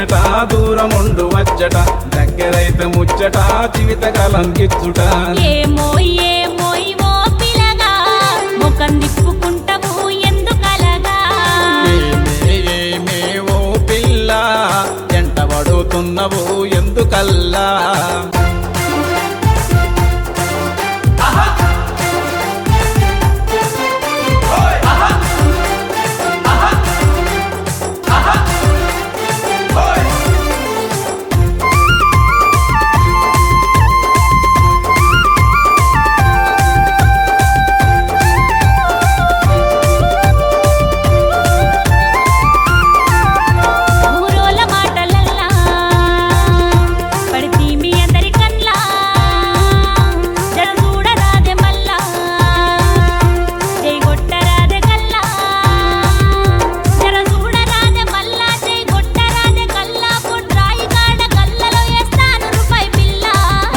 ఇచ్చట దూరముండు వచ్చట దగ్గరైతే ముచ్చట జీవితకాలం గిచ్చుట ఏమో ఏమో ఓ పిల్లగా ముఖం తిప్పుకుంటావు ఎందుకలగా ఏమే ఏమే ఓ పిల్ల ఎంట పడుతున్నవు ఎందుకల్లా ఊరోల మాటలల్లా పడితే మీ అందరి కల్లా జర చూడరాదే మల్లా జై కొట్టరాదే కల్లా జర చూడరాదే మల్లా జై కొట్టరాదే కల్లా పుట్రాయి కాడ కల్లలో వేస్తాను రూపాయి పిల్ల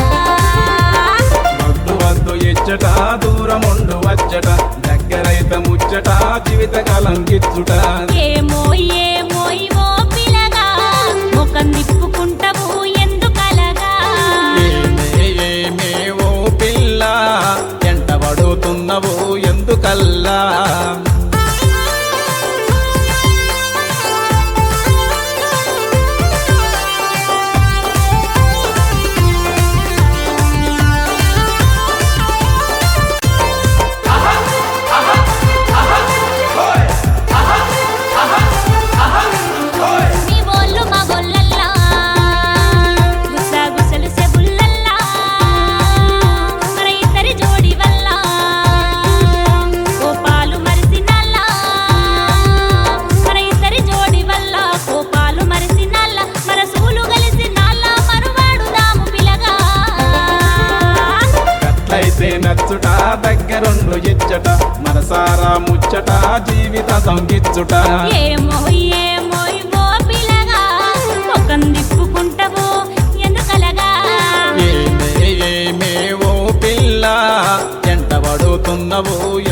వద్దు వద్దు ఇచ్చట దూరముండు వచ్చట దగ్గరైతే ముచ్చట జీవితకాలం గిచ్చుట ఏమో ఏమో ఓ పిల్లగా ముఖం తిప్పుకుంటావు ఎందుకలగా ఏమే ఏమే ఓ పిల్ల ఎంట పడుతున్నవు ఎందుకల్లా మీ బోళ్ళు మా బొల్లల్లా గుసా గుసలు సెబుల్లల్లా మన ఇద్దరి జోడి వల్ల కోపాలు మరిసినల్లా మన ఇద్దరి జోడి వల్ల కోపాలు మరిసినల్లా మన సూలు కలిసి నల్ల మరువాడుదాము పిలగా గట్లయితే నచ్చుట దగ్గరుండు ఇచ్చట మనసారా ముచ్చట జీవిత సంగిచ్చుట ఏమో ఏమో ఓ పిలగా ముఖం తిప్పుకుంటావు ఎందుకలగా ఏమే ఏమే ఓ పిల్ల ఎంట పడుతున్నవు